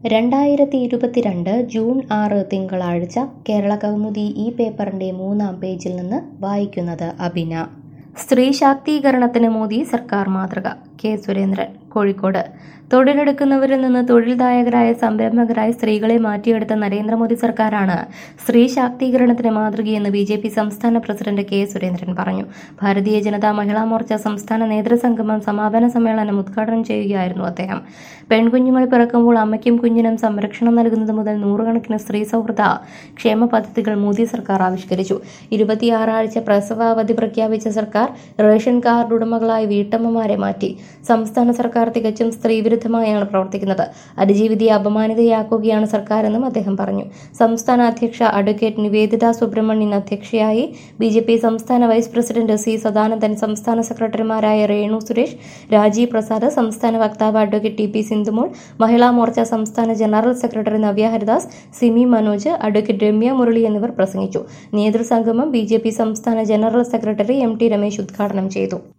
രണ്ടായിരത്തി ഇരുപത്തിരണ്ട് ജൂൺ ആറ് തിങ്കളാഴ്ച കേരള കൗമുദി ഈ പേപ്പറിന്റെ മൂന്നാം പേജിൽ നിന്ന് വായിക്കുന്നത് അബിന സ്ത്രീ ശാക്തീകരണത്തിന് മോദി സർക്കാർ മാതൃക കെ സുരേന്ദ്രൻ കോഴിക്കോട് തൊഴിലെടുക്കുന്നവരിൽ നിന്ന് തൊഴിൽദായകരായ സംരംഭകരായ സ്ത്രീകളെ മാറ്റിയെടുത്ത നരേന്ദ്രമോദി സർക്കാരാണ് സ്ത്രീ ശാക്തീകരണത്തിന് മാതൃകയെന്ന് ബി ജെ പി സംസ്ഥാന പ്രസിഡന്റ് കെ സുരേന്ദ്രൻ പറഞ്ഞു ഭാരതീയ ജനതാ മഹിളാ മോർച്ച സംസ്ഥാന നേതൃസംഗമം സമാപന സമ്മേളനം ഉദ്ഘാടനം ചെയ്യുകയായിരുന്നു അദ്ദേഹം പെൺകുഞ്ഞുങ്ങൾ പിറക്കുമ്പോൾ അമ്മയ്ക്കും കുഞ്ഞിനും സംരക്ഷണം നൽകുന്നത് മുതൽ നൂറുകണക്കിന് സ്ത്രീ സൗഹൃദ ക്ഷേമ പദ്ധതികൾ മോദി സർക്കാർ ആവിഷ്കരിച്ചു ഇരുപത്തിയാറാഴ്ച പ്രസവാവധി പ്രഖ്യാപിച്ച സർക്കാർ റേഷൻ കാർഡ് ഉടമകളായി വീട്ടമ്മമാരെ മാറ്റി സംസ്ഥാന സർക്കാർ തികച്ചും സ്ത്രീവിരുദ്ധമായാണ് പ്രവർത്തിക്കുന്നത് അതിജീവിതയെ അപമാനിതയാക്കുകയാണ് സർക്കാരെന്നും അദ്ദേഹം പറഞ്ഞു സംസ്ഥാന അധ്യക്ഷ അഡ്വക്കേറ്റ് നിവേദിത സുബ്രഹ്മണ്യൻ അധ്യക്ഷയായി ബി ജെ പി സംസ്ഥാന വൈസ് പ്രസിഡന്റ് സി സദാനന്ദൻ സംസ്ഥാന സെക്രട്ടറിമാരായ രേണു സുരേഷ് രാജീവ് പ്രസാദ് സംസ്ഥാന വക്താവ് advocate T P Sindhumol Mahila Morcha സംസ്ഥാന general secretary Navya Haridas Simi Manoj advocate Ramya Murali എന്നിവർ പ്രസംഗിച്ചു നേതൃസംഗമം ബി ജെ പി സംസ്ഥാന general secretary M T Ramesh ഉദ്ഘാടനം ചെയ്തു